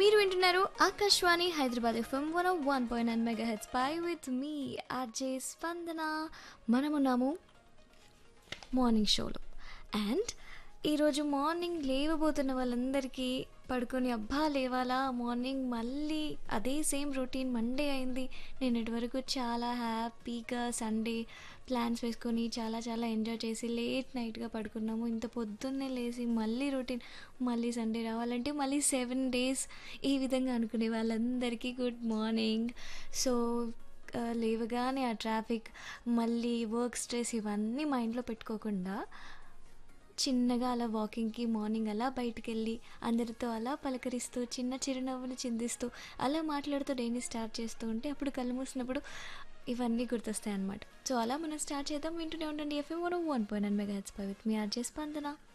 మీరు వింటున్నారు Akashvani Hyderabad FM one one point nine mega hertz పై విత్ మీ ఆర్జే స్పందన మనమున్నాము మార్నింగ్ షోలో అండ్ ఈరోజు మార్నింగ్ లేవబోతున్న వాళ్ళందరికీ పడుకొని అబ్బా లేవాలా మార్నింగ్ మళ్ళీ అదే సేమ్ రొటీన్ మండే అయింది నేను ఇటువరకు చాలా హ్యాపీగా సండే ప్లాన్స్ వేసుకొని చాలా చాలా ఎంజాయ్ చేసి లేట్ నైట్గా పడుకున్నాము ఇంత పొద్దున్నే లేచి మళ్ళీ రొటీన్ మళ్ళీ సండే రావాలంటే మళ్ళీ సెవెన్ డేస్ ఈ విధంగా అనుకునే వాళ్ళందరికీ గుడ్ మార్నింగ్ సో ఆ, లేవగానే ఆ ట్రాఫిక్ మళ్ళీ వర్క్ స్ట్రెస్ ఇవన్నీ మైండ్లో పెట్టుకోకుండా చిన్నగా అలా వాకింగ్కి మార్నింగ్ అలా బయటికి వెళ్ళి అందరితో అలా పలకరిస్తూ చిన్న చిరునవ్వులు చిందిస్తూ అలా మాట్లాడుతూ డైలీ స్టార్ట్ చేస్తూ ఉంటే అప్పుడు కళ్ళు మూసినప్పుడు ఇవన్నీ గుర్తొస్తాయి అనమాట సో అలా మనం స్టార్ట్ చేద్దాం వింటూనే ఉండండి FM one one point nine mega H పై విత్ మీ ఆర్జే స్పందన